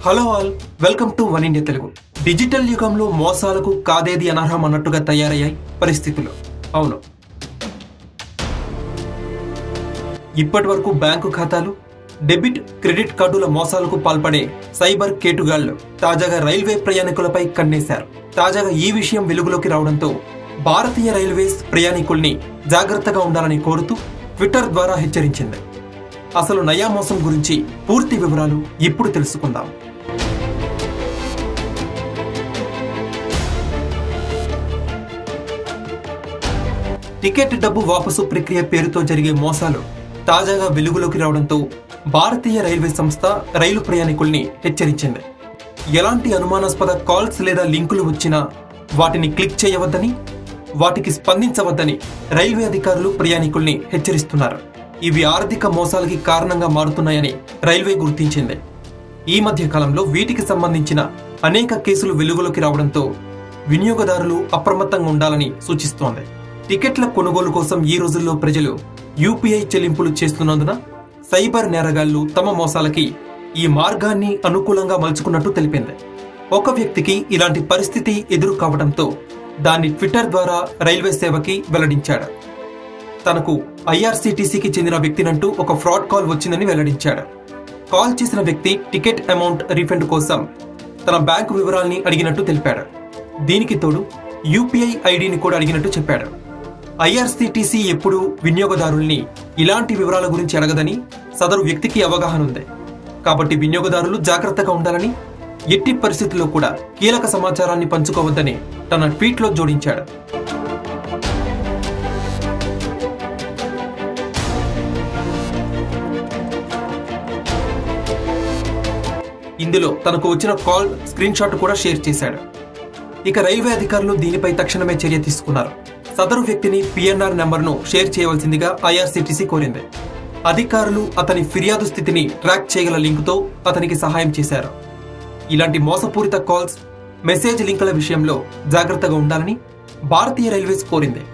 hello all welcome to One India Telugu digital యుగంలో మోసాలకు కాదేది అనర్హం అన్నట్టుగా తయారయ్యాయి పరిస్థితులు అవును ఇప్పటి వరకు బ్యాంకు ఖాతాలు డెబిట్ క్రెడిట్ కార్డుల మోసాలకు పాల్పడే సైబర్ కేటుగాళ్లు తాజాగా రైల్వే ప్రయాణికులపై కన్నేశారు తాజాగా ఈ విషయం వెలుగులోకి రావడంతో భారతీయ రైల్వేస్ ప్రయాణికుల్ని జాగ్రత్తగా ఉండాలని కోరుతూ ట్విట్టర్ ద్వారా హెచ్చరించింది అసలు నయా మోసం గురించి పూర్తి వివరాలు ఇప్పుడు తెలుసుకుందాం టికెట్ డబ్బు వాపసు ప్రక్రియ పేరుతో జరిగే మోసాలు తాజాగా వెలుగులోకి రావడంతో భారతీయ రైల్వే సంస్థ రైలు ప్రయాణికుల్ని హెచ్చరించింది ఎలాంటి అనుమానాస్పద కాల్స్ లేదా లింకులు వచ్చినా వాటిని క్లిక్ చేయవద్దని వాటికి స్పందించవద్దని రైల్వే అధికారులు ప్రయాణికుల్ని హెచ్చరిస్తున్నారు ఇవి ఆర్థిక మోసాలకి కారణంగా మారుతున్నాయని రైల్వే గుర్తించింది ఈ మధ్య కాలంలో వీటికి సంబంధించిన అనేక కేసులు వెలుగులోకి రావడంతో వినియోగదారులు అప్రమత్తంగా ఉండాలని సూచిస్తోంది టికెట్ల కొనుగోలు కోసం ఈ రోజుల్లో ప్రజలు యూపీఐ చెల్లింపులు చేస్తున్నందున సైబర్ నేరగాళ్లు తమ మోసాలకి ఈ మార్గాన్ని అనుకూలంగా మలుచుకున్నట్టు తెలిపింది ఒక వ్యక్తికి ఇలాంటి పరిస్థితి ఎదురు కావడంతో దాన్ని ట్విట్టర్ ద్వారా రైల్వే సేవకి వెల్లడించాడు తనకు ఐఆర్సీటీసీకి చెందిన వ్యక్తినంటూ ఒక ఫ్రాడ్ కాల్ వచ్చిందని వెల్లడించాడు కాల్ చేసిన వ్యక్తి టికెట్ అమౌంట్ రీఫండ్ కోసం తన బ్యాంకు వివరాల్ని అడిగినట్టు తెలిపాడు దీనికి తోడు యూపీఐ ఐడిని కూడా అడిగినట్టు చెప్పాడు ఐఆర్సీటీసీ ఎప్పుడూ వినియోగదారుల్ని ఇలాంటి వివరాల గురించి అడగదని సదరు వ్యక్తికి అవగాహన ఉంది కాబట్టి వినియోగదారులు జాగ్రత్తగా ఉండాలని ఎట్టి పరిస్థితుల్లో కూడా కీలక సమాచారాన్ని పంచుకోవద్దని తన ట్వీట్లో జోడించాడు ఇందులో తనకు వచ్చిన కాల్ స్క్రీన్ షాట్ కూడా షేర్ చేశాడు ఇక రైల్వే అధికారులు దీనిపై తక్షణమే చర్య తీసుకున్నారు సదరు వ్యక్తిని పిఎన్ఆర్ నెంబర్ను షేర్ చేయవలసిందిగా ఐఆర్సీటీసీ కోరింది అధికారులు అతని ఫిర్యాదు స్థితిని ట్రాక్ చేయగల లింకుతో అతనికి సహాయం చేశారు ఇలాంటి మోసపూరిత కాల్స్ మెసేజ్ లింకుల విషయంలో జాగ్రత్తగా ఉండాలని భారతీయ రైల్వేస్ కోరింది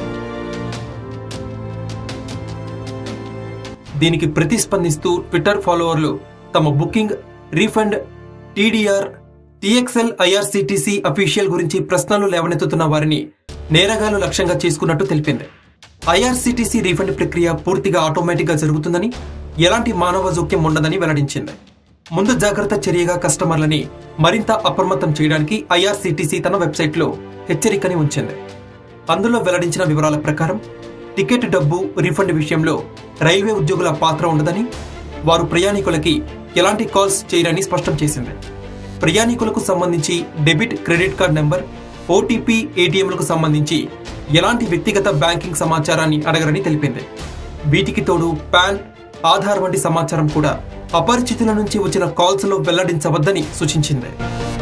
దీనికి ప్రతిస్పందిస్తూ ట్విట్టర్ ఫాలోవర్లు తమ booking refund TDR TXL IRCTC official గురించి ప్రశ్నలు లేవనెత్తుతున్న వారిని నేరగాలు లక్ష్యంగా చేసుకున్నట్టు తెలిపింది ఐఆర్సీటీసీ రీఫండ్ ప్రక్రియ పూర్తిగా ఆటోమేటిక్గా జరుగుతుందని ఎలాంటి మానవ జోక్యం ఉండదని వెల్లడించింది ముందు జాగ్రత్త చర్యగా కస్టమర్లని మరింత అప్రమత్తం చేయడానికి ఐఆర్సీటీసీ తన వెబ్సైట్లో హెచ్చరికని ఉంచింది అందులో వెల్లడించిన వివరాల ప్రకారం టికెట్ డబ్బు రీఫండ్ విషయంలో రైల్వే ఉద్యోగుల పాత్ర ఉండదని వారు ప్రయాణికులకి ఎలాంటి కాల్స్ చేయరని స్పష్టం చేసింది ప్రయాణికులకు సంబంధించి debit credit card number OTP ఏటీఎంలకు సంబంధించి ఎలాంటి వ్యక్తిగత బ్యాంకింగ్ సమాచారాన్ని అడగరని తెలిపింది వీటికి తోడు పాన్ ఆధార్ వంటి సమాచారం కూడా అపరిచితుల నుంచి వచ్చిన కాల్స్ లో వెల్లడించవద్దని సూచించింది